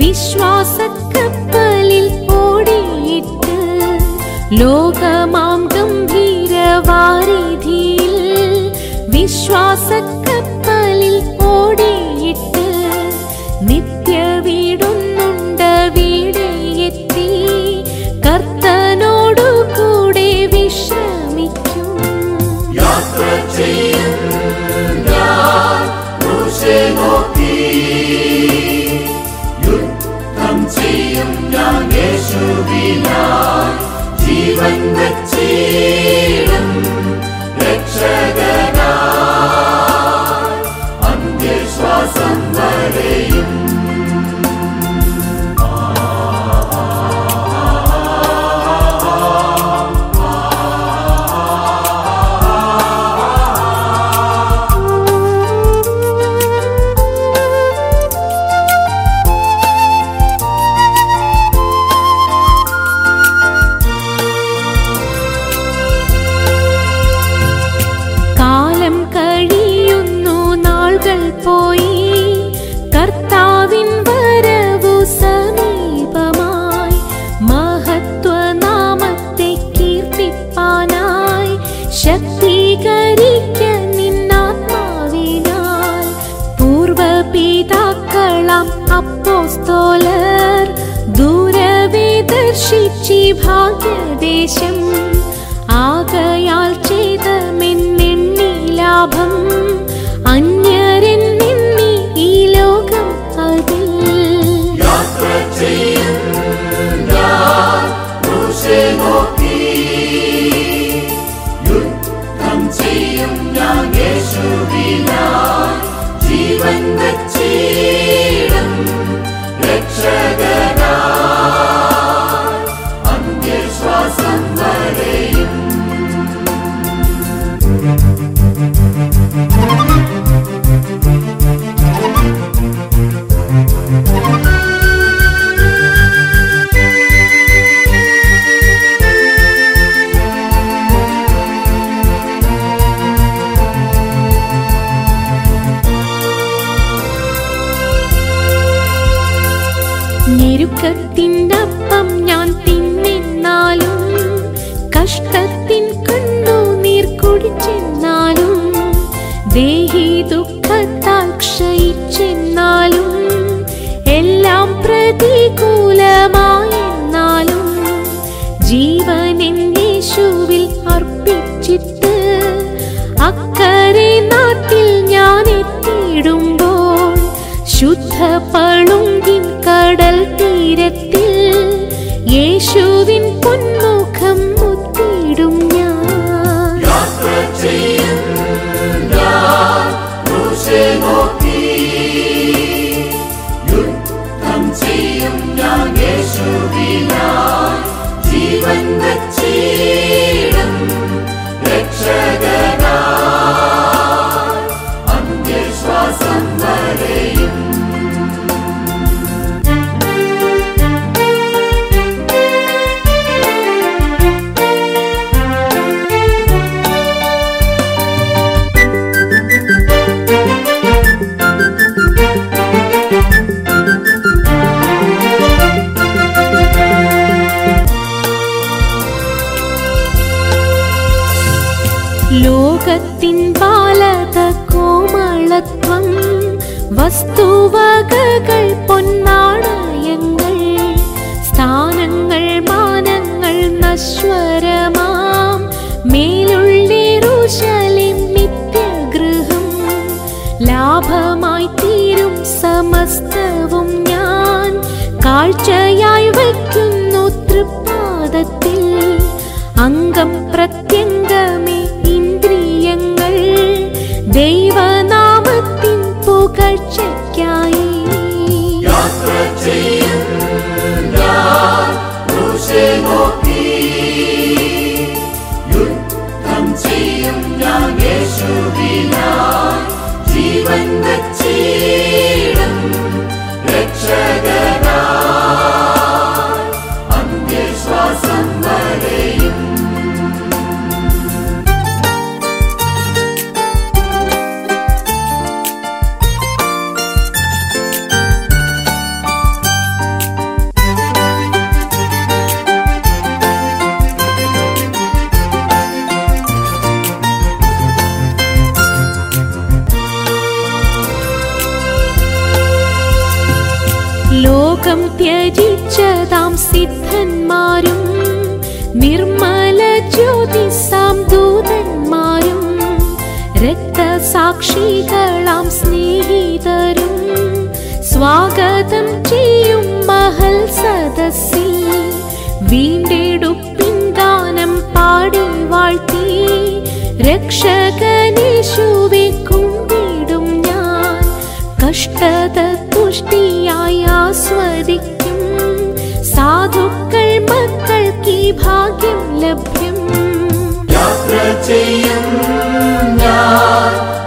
വിശ്വാസക്കപ്പലിൽ ഓടിയിട്ട് ലോകമാം ഗംഭീരവാരിധിയിൽ വിശ്വാസക്കപ്പലിൽ ഓടിയിട്ട് നിത്യ വീടുന്നുണ്ട് വീടെ എത്തി കർത്തനോടു കൂടെ വിശ്രമിക്കും യാത്ര ചെയ്യും ഞാൻ ക്രൂശെ നോക്കി യുദ്ധം ചെയ്യും ഞാൻ യേശുവിനായി ജീവൻ വച്ചിടും രക്ഷകനായി അന്ത്യശ്വാസം വരെയും കാലം കഴിയുന്നു നാളുകൾ പോയി കർത്താവിൻ വരവു സമീപമായി മഹത്വനാമത്തെ കീർത്തിപ്പാനായി ശക്തീകരിക്ക നിന്നാത്മാവിനാൽ പൂർവപിതാക്കളാം അപ്പോസ്തോലർ ദൂരവേ ദർശിച്ചി ഭാഗ്യദേശം ആകയാൽ ചെയ്തമെന്നെണ്ണി ലാഭം അന്യരെന്നെണ്ണി ഈ ലോകം അതിൽ യാത്ര ചെയ്യും ഞാൻ ക്രൂശെ നോക്കി യുദ്ധം ചെയ്യും ഞാൻ യേശുവിനായി ജീവൻ വച്ചിടും രക്ഷകനായി അന്ത്യശ്വാസം വരെയും ഞെരുക്കത്തിനപ്പം ഞാൻ തിന്നെന്നാലും കഷ്ടത്തിൻ കണ്ണുനീർ കുടിച്ചെന്നാലും ദേഹി ദുഃഖത്താൽ ക്ഷയിച്ചെന്നാലും എല്ലാം പ്രതികൂലമായെന്നാലും ജീവൻ എന്നേശുവിൽ അർപ്പിച്ചിട്ട് അക്കരെ നാട്ടിൽ ഞാൻ എത്തിയിടുമ്പോൾ ശുദ്ധ പളുങ്കിൻ കടൽ തീരത്തിൽ യേശുവിൻ പൊന്മുഖം മുത്തിടും ഞാൻ യാത്ര ചെയ്യും ഞാൻ ക്രൂശെ നോക്കി യുദ്ധം ചെയ്യും ഞാൻ യേശുവിനായി ജീവൻ വച്ചിടും രക്ഷകനായി അന്ത്യശ്വാസം വരെയും ലോകത്തിൻ ബാലത കോമളത്വം വസ്തുവകകൾ പൊന്നാണയങ്ങൾ സ്ഥാനങ്ങൾ മാനങ്ങൾ നശ്വരമാം മേലുള്ളിരുശലിം നിത്യഗൃഹം ലാഭമായി തീരും സമസ്തവും ഞാൻ കാഴ്ചയായി വയ്ക്കുന്നു തൃപ്പാദത്തിൽ അംഗം പ്രത്യംഗമേ ഇന്ദ്രിയങ്ങൾ ദൈവനാമത്തിൻ പുകഴ്ചയ്ക്കായി യാത്ര ചെയ്യും ഞാൻ ക്രൂശെ നോക്കി യുദ്ധം ചെയ്യും ഞാൻ യേശുവിനായി ജീവൻ വച്ചിടും രക്ഷകനായി അന്ത്യശ്വാസം വരെയും ലോകം ത്യജിച്ചതാം സിദ്ധന്മാരും നിർമ്മല ജ്യോതിസാം ദൂതന്മാരും രക്തസാക്ഷികളാം സ്നേഹിതരും സ്വാഗതം ചെയ്യും മഹൽ സദസ്സിൽ വീണ്ടെടുപ്പിൻ ഗാനം പാടി വാഴ്ത്തി രക്ഷകനേശുവെ കുമ്പിടും ഞാൻ കഷ്ടത തുഷ്ടിയായി ആസ്വദിക്കും സാധുക്കൾ മക്കൾക്ക് ഈ ഭാഗ്യം ലഭ്യം യാത്ര ചെയ്യും ഞാൻ